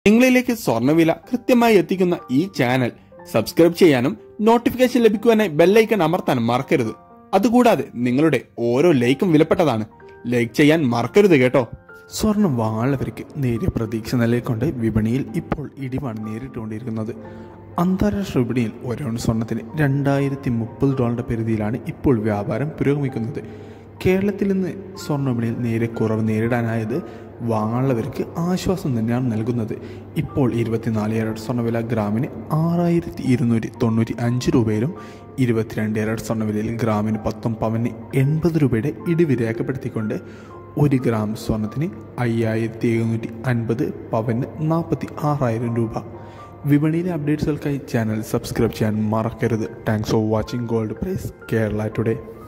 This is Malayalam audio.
നിങ്ങളിലേക്ക് സ്വർണ്ണവില കൃത്യമായി എത്തിക്കുന്ന ഈ ചാനൽ സബ്സ്ക്രൈബ് ചെയ്യാനും നോട്ടിഫിക്കേഷൻ ലഭിക്കുവാനായി ബെല്ലൈക്കൺ അമർത്താനും മറക്കരുത് അതുകൂടാതെ നിങ്ങളുടെ ഓരോ ലൈക്കും വിലപ്പെട്ടതാണ് ലൈക്ക് ചെയ്യാൻ മറക്കരുത് കേട്ടോ സ്വർണം വാങ്ങുന്നവർക്ക് നേരിയ പ്രതീക്ഷ നിലകൊണ്ട് വിപണിയിൽ ഇപ്പോൾ ഇടിവാണ് നേരിട്ടുകൊണ്ടിരിക്കുന്നത് അന്താരാഷ്ട്ര വിപണിയിൽ ഒരോൺ സ്വർണത്തിന് രണ്ടായിരത്തി മുപ്പത് ഡോളറിന്റെ പരിധിയിലാണ് ഇപ്പോൾ വ്യാപാരം പുരോഗമിക്കുന്നത് കേരളത്തിൽ നിന്ന് സ്വർണ്ണ വിപണിയിൽ നേരെ കുറവ് നേരിടാനായത് വാങ്ങുന്നവർക്ക് ആശ്വാസം തന്നെയാണ് നൽകുന്നത് ഇപ്പോൾ ഇരുപത്തിനാല് ക്യാരറ്റ് സ്വർണ്ണവില ഗ്രാമിന് ആറായിരത്തി ഇരുന്നൂറ്റി തൊണ്ണൂറ്റി അഞ്ച് രൂപയിലും ഇരുപത്തിരണ്ട് ക്യാരറ്റ് സ്വർണ്ണവിലയിൽ ഗ്രാമിന് പത്തും പവന് എൺപത് രൂപയുടെ ഇടിവ് രേഖപ്പെടുത്തിക്കൊണ്ട് ഒരു ഗ്രാം സ്വർണത്തിന് അയ്യായിരത്തി എഴുന്നൂറ്റി അൻപത് പവന് നാൽപ്പത്തി ആറായിരം രൂപ വിപണിയിലെ അപ്ഡേറ്റ്സുകൾക്കായി ചാനൽ സബ്സ്ക്രൈബ് ചെയ്യാൻ മറക്കരുത് thanks for watching gold price Kerala today